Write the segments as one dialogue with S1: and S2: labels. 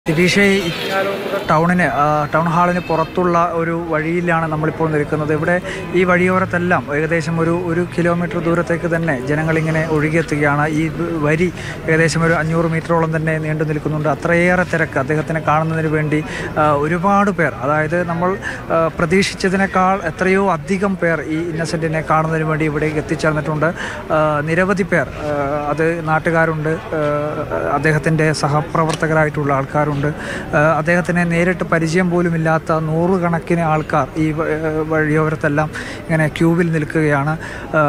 S1: ദിലീഷേ ഈ ടൗണിന് ആ, ടൗൺ ഹാളിന് പുറത്തുള്ള ഒരു വഴിയിലാണ് നമ്മളിപ്പോൾ നിൽക്കുന്നത് ഇവിടെ ഈ വഴിയോരത്തെല്ലാം ഏകദേശം ഒരു ഒരു കിലോമീറ്റർ ദൂരത്തേക്ക് തന്നെ ജനങ്ങളിങ്ങനെ ഒഴുകിയെത്തുകയാണ് ഈ വ- വരി ഏകദേശം ഒരു അഞ്ഞൂറ് മീറ്ററോളം തന്നെ നീണ്ടു നിൽക്കുന്നുണ്ട് അത്രയേറെ തിരക്ക് അദ്ദേഹത്തിനെ കാണുന്നതിന് വേണ്ടി ആ, ഒരുപാട് പേർ അതായത് നമ്മൾ ആ, പ്രതീക്ഷിച്ചതിനേക്കാൾ എത്രയോ അധികം പേർ ഈ ഇന്നസെൻറ്റിനെ കാണുന്നതിന് വേണ്ടി ഇവിടേക്ക് എത്തിച്ചേർന്നിട്ടുണ്ട് ആ, നിരവധി പേർ ആ, അത് നാട്ടുകാരുണ്ട് ആ, അദ്ദേഹത്തിൻ്റെ സഹപ്രവർത്തകരായിട്ടുള്ള ആൾക്കാരുണ്ട് ആ, അദ്ദേഹത്തിനെ നേരിട്ട് പരിചയം പോലുമില്ലാത്ത നൂറുകണക്കിന് ആൾക്കാർ ഈ വ- വഴിയോരത്തെല്ലാം ഇങ്ങനെ ക്യൂവിൽ നിൽക്കുകയാണ് ആ,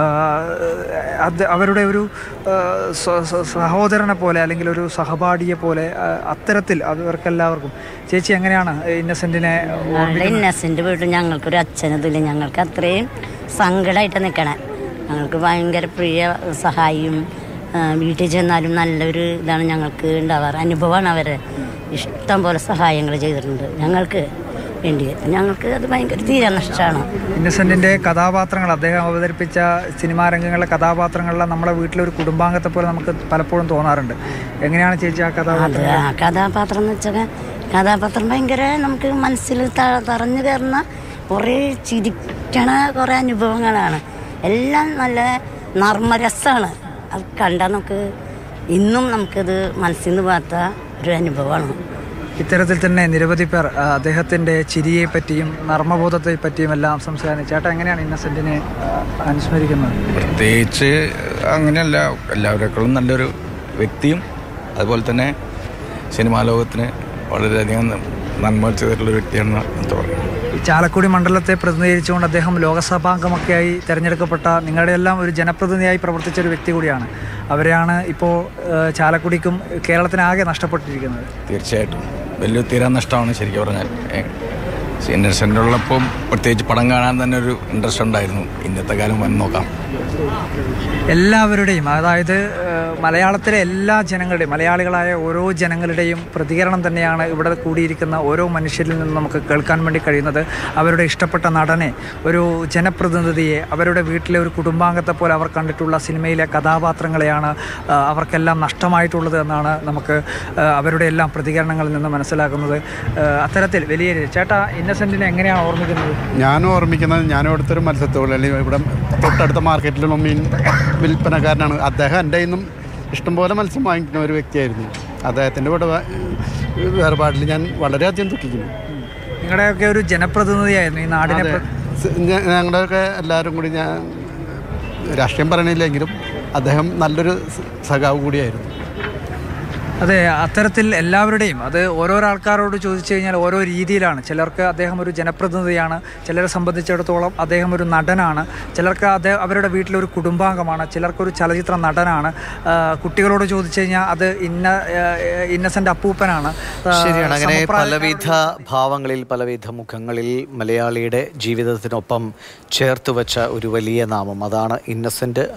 S1: അത് അവരുടെ ഒരു ആ, സ- സ- സഹോദരനെ പോലെ അല്ലെങ്കിൽ ഒരു സഹപാഠിയെ പോലെ ആ, അത്തരത്തിൽ അവർക്കെല്ലാവർക്കും ചേച്ചി എങ്ങനെയാണ് ഇന്നസെൻറ്റിനെ
S2: ഞങ്ങളുടെ ഇന്നസെന്റ് വീട്ടിൽ ഞങ്ങൾക്കൊരു അച്ഛനതില്ല ഞങ്ങൾക്ക് അത്രയും സങ്കടമായിട്ട് നിൽക്കണേ ഞങ്ങൾക്ക് ഭയങ്കര പ്രിയ സഹായിയും ആ, വീട്ടിൽ ചെന്നാലും നല്ലൊരു ഇതാണ് ഞങ്ങൾക്ക് ഉണ്ടാവാറ് അനുഭവമാണ് അവരെ ഇഷ്ടം പോലെ സഹായങ്ങൾ ചെയ്തിട്ടുണ്ട് ഞങ്ങൾക്ക് വേണ്ടി ഞങ്ങൾക്ക് അത് ഭയങ്കര തീരെ നഷ്ടമാണ്
S1: ഇന്നസെന്റിന്റെ കഥാപാത്രങ്ങൾ അദ്ദേഹം അവതരിപ്പിച്ച സിനിമാ രംഗങ്ങളിലെ കഥാപാത്രങ്ങളെല്ലാം നമ്മുടെ വീട്ടിലൊരു കുടുംബാംഗത്തെ പോലെ നമുക്ക് പലപ്പോഴും തോന്നാറുണ്ട് എങ്ങനെയാണ് ചേച്ചി ആ
S2: അത്
S1: കഥാപാത്രം
S2: ആ കഥാപാത്രം എന്ന് വെച്ചാൽ കഥാപാത്രം ഭയങ്കര നമുക്ക് മനസ്സിൽ ത- തറഞ്ഞു കയറുന്ന കുറേ ചിരിക്കണ കുറേ അനുഭവങ്ങളാണ് എല്ലാം നല്ല നർമ്മരസമാണ് അത് കണ്ടാൽ നമുക്ക് ഇന്നും നമുക്കത് മനസ്സിൽ നിന്ന് പോകാത്ത ഒരു അനുഭവമാണ്
S1: ഇത്തരത്തിൽ തന്നെ നിരവധി പേർ ആ, അദ്ദേഹത്തിന്റെ ചിരിയെ പറ്റിയും നർമ്മബോധത്തെ പറ്റിയും എല്ലാം സംസാരിച്ചു ചേട്ടാ എങ്ങനെയാണ് ഇന്നസെന്റിനെ ആ, അനുസ്മരിക്കുന്നത്
S3: പ്രത്യേകിച്ച് അങ്ങനെയല്ല എല്ലാവരെക്കാളും നല്ലൊരു വ്യക്തിയും അതുപോലെ തന്നെ സിനിമാ ലോകത്തിന് വളരെയധികം നന്മ ചെയ്തിട്ടുള്ള വ്യക്തിയാണെന്ന് എന്താ പറയുക
S1: ഈ ചാലക്കുടി മണ്ഡലത്തെ പ്രതിനിധീകരിച്ചുകൊണ്ട് അദ്ദേഹം ലോകസഭാംഗമൊക്കെയായി തിരഞ്ഞെടുക്കപ്പെട്ട നിങ്ങളുടെ എല്ലാം ഒരു ജനപ്രതിനിധിയായി പ്രവർത്തിച്ച ഒരു വ്യക്തി കൂടിയാണ് അവരെയാണ് ഇപ്പോൾ ആ, ചാലക്കുടിക്കും കേരളത്തിനാകെ നഷ്ടപ്പെട്ടിരിക്കുന്നത്
S3: തീർച്ചയായിട്ടും വലിയൊരു തീരാ നഷ്ടമാണ് ശരിക്കും പറഞ്ഞാൽ ഇന്നസെൻ്റ് ഉള്ളപ്പം പ്രത്യേകിച്ച് പടം കാണാൻ തന്നെ ഒരു ഇൻട്രസ്റ്റ് ഉണ്ടായിരുന്നു ഇന്നത്തെ കാലം വന്ന് നോക്കാം
S1: എല്ലാവരുടെയും അതായത് ഏഹ്, മലയാളത്തിലെ എല്ലാ ജനങ്ങളുടെയും മലയാളികളായ ഓരോ ജനങ്ങളുടെയും പ്രതികരണം തന്നെയാണ് ഇവിടെ കൂടിയിരിക്കുന്ന ഓരോ മനുഷ്യരിൽ നിന്നും നമുക്ക് കേൾക്കാൻ വേണ്ടി കഴിയുന്നത് അവരുടെ ഇഷ്ടപ്പെട്ട നടനെ ഒരു ജനപ്രതിനിധിയെ അവരുടെ വീട്ടിലെ ഒരു കുടുംബാംഗത്തെ പോലെ അവർ കണ്ടിട്ടുള്ള സിനിമയിലെ കഥാപാത്രങ്ങളെയാണ് ആ, അവർക്കെല്ലാം നഷ്ടമായിട്ടുള്ളത് എന്നാണ് നമുക്ക് ആ, അവരുടെ എല്ലാം പ്രതികരണങ്ങളിൽ നിന്ന് മനസ്സിലാക്കുന്നത് ആ, അത്തരത്തിൽ വലിയ ചേട്ടാ ഇന്നസെൻറ്റിനെ എങ്ങനെയാണ് ഓർമ്മിക്കുന്നത്
S4: ഞാൻ ഓർമ്മിക്കുന്നത് ഞാൻ ഇവിടുത്തെ ഒരു മത്സ്യത്തൊഴിലാളി ഇവിടെ തൊട്ടടുത്ത മാർക്കറ്റിലുള്ള മീൻ വിൽപ്പനക്കാരനാണ് അദ്ദേഹം എൻ്റെ നിന്നും ഇഷ്ടംപോലെ മത്സ്യം വാങ്ങിക്കുന്ന ഒരു വ്യക്തിയായിരുന്നു അദ്ദേഹത്തിൻ്റെ കൂടെ വ- വേർപാടിൽ ഞാൻ വളരെയധികം ദുഃഖിക്കുന്നു
S1: നിങ്ങളുടെയൊക്കെ ഒരു ജനപ്രതിനിധിയായിരുന്നു ഈ നാടിനെ
S4: അതെ.
S1: പ്ര-
S4: സ് ഞ- ഞങ്ങളുടെയൊക്കെ എല്ലാവരും കൂടി ഞാൻ രാഷ്ട്രീയം പറയണില്ലെങ്കിലും അദ്ദേഹം നല്ലൊരു സ- സഖാവ് കൂടിയായിരുന്നു
S1: അതെ അത്തരത്തിൽ എല്ലാവരുടെയും അത് ഓരോരോ ആൾക്കാരോട് ചോദിച്ചു കഴിഞ്ഞാൽ ഓരോ രീതിയിലാണ് ചിലർക്ക് അദ്ദേഹം ഒരു ജനപ്രതിനിധിയാണ് ചിലരെ സംബന്ധിച്ചിടത്തോളം അദ്ദേഹം ഒരു നടനാണ് ചിലർക്ക് അദ്ദേഹം അവരുടെ വീട്ടിലൊരു കുടുംബാംഗമാണ് ചിലർക്കൊരു ചലച്ചിത്ര നടനാണ് ആ, കുട്ടികളോട് ചോദിച്ചു കഴിഞ്ഞാൽ അത് ഇന്ന ഇന്നസെൻ്റ് അപ്പൂപ്പനാണ് ആ,
S5: ശരിയാണ് അങ്ങനെ
S1: സമപ്രായ-
S5: പലവിധ ഭാവങ്ങളിൽ പലവിധ മുഖങ്ങളിൽ മലയാളിയുടെ ജീവിതത്തിനൊപ്പം ചേർത്ത് വെച്ച ഒരു വലിയ നാമം അതാണ് ഇന്നസെന്റ്